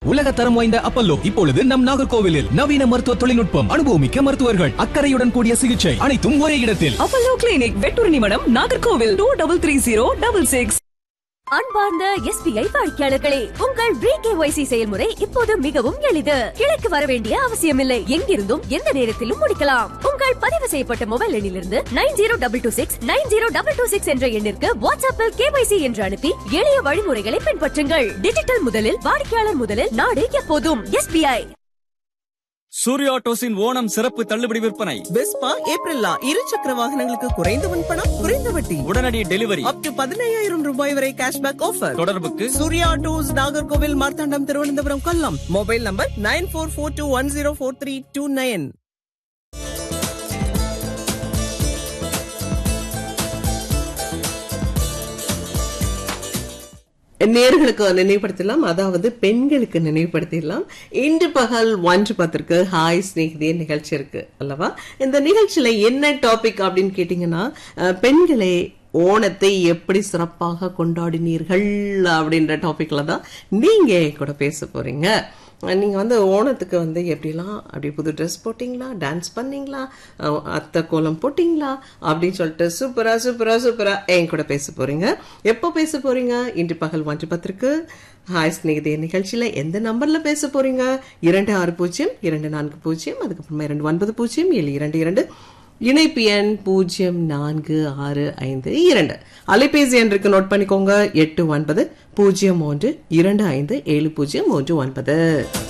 உலக தரம் வாய்ந்த அப்பல்லோ இப்பொழுது நம் நாகர்கோவிலில் நவீன மருத்துவ தொழில்நுட்பம் அனுபவமிக்க மருத்துவர்கள் அக்கறையுடன் கூடிய சிகிச்சை அனைத்தும் ஒரே இடத்தில் அப்பல்லோ கிளினிக் வெட்டூர் நிமிடம் Nagercoil two double three zero double six அன்பார்ந்த எஸ்பிஐ வாடிக்கையாளர்களே உங்கள் பிகேஒய்சி செயல்முறை இப்போது மிகவும் எளிது கிளைக்கு வர வேண்டிய அவசியமில்லை எங்கிருந்தும் எந்த நேரத்திலும் முடிக்கலாம் உங்கள் பதிவு செய்யப்பட்ட மொபைல் எண்ணிலிருந்து nine zero double two six nine zero double two six என்ற எண்ணிற்கு வாட்ஸ்அப்பில் கேஒய்சி என்று அனுப்பி எளிய வழிமுறைகளை பின்பற்றுங்கள் டிஜிட்டல் முதலில் வாடிக்கையாளர் முதலில் நாடு எப்போதும் எஸ்பிஐ சூர்யா ஆட்டோஸின் ஓணம் சிறப்பு தள்ளுபடி விற்பனை வெஸ்பா ஏப்ரல்லா இரு சக்கர வாகனங்களுக்கு குறைந்த முன்பணம் குறைந்த வட்டி உடனடி டெலிவரி அப் டு பதினையாயிரம் ரூபாய் வரை கேஷ்பேக் ஆஃபர் தொடர்புக்கு Surya autos Nagercoil Marthandam Thiruvananthapuram Kollam mobile number nine four four two one zero four three two nine நேர்களுக்கு நினைவுபடுத்தலாம் அதாவது பெண்களுக்கு நினைவுபடுத்திடலாம் இன்று பகல் ஒன்று பத்திற்கு ஹாய் ஸ்நேகிதே நிகழ்ச்சி இருக்கு அல்லவா இந்த நிகழ்ச்சியில என்ன டாபிக் அப்படின்னு கேட்டீங்கன்னா அஹ், பெண்களே ஓணத்தை எப்படி சிறப்பாக கொண்டாடினீர்கள் அப்படின்ற டாபிக்ல தான் நீங்க என் கூட பேச போறீங்க நீங்கள் வந்து ஓணத்துக்கு வந்து எப்படிலாம் அப்படி புது ட்ரெஸ் போட்டிங்களா டான்ஸ் பண்ணீங்களா அஹ் அத்தை கோலம் போட்டிங்களா அப்படின்னு சொல்லிட்டு சூப்பரா சூப்பரா சூப்பரா என் கூட பேச போறீங்க எப்போ பேச போறீங்க இன்று பகல் ஒன்று பத்திற்கு ஹாய் ஸ்நேகிதே நிகழ்ச்சியில் எந்த நம்பரில் பேச போறீங்க இரண்டு ஆறு பூஜ்ஜியம் இரண்டு நான்கு பூஜ்ஜியம் அதுக்கப்புறமா இரண்டு ஒன்பது பூஜ்ஜியம் ஏழு இரண்டு இரண்டு இணைப்பு எண் பூஜ்ஜியம் நான்கு ஆறு ஐந்து இரண்டு அலைபேசி எண் இருக்கு நோட் பண்ணிக்கோங்க எட்டு ஒன்பது பூஜ்ஜியம் மூன்று இரண்டு ஐந்து ஏழு பூஜ்ஜியம் மூன்று ஒன்பது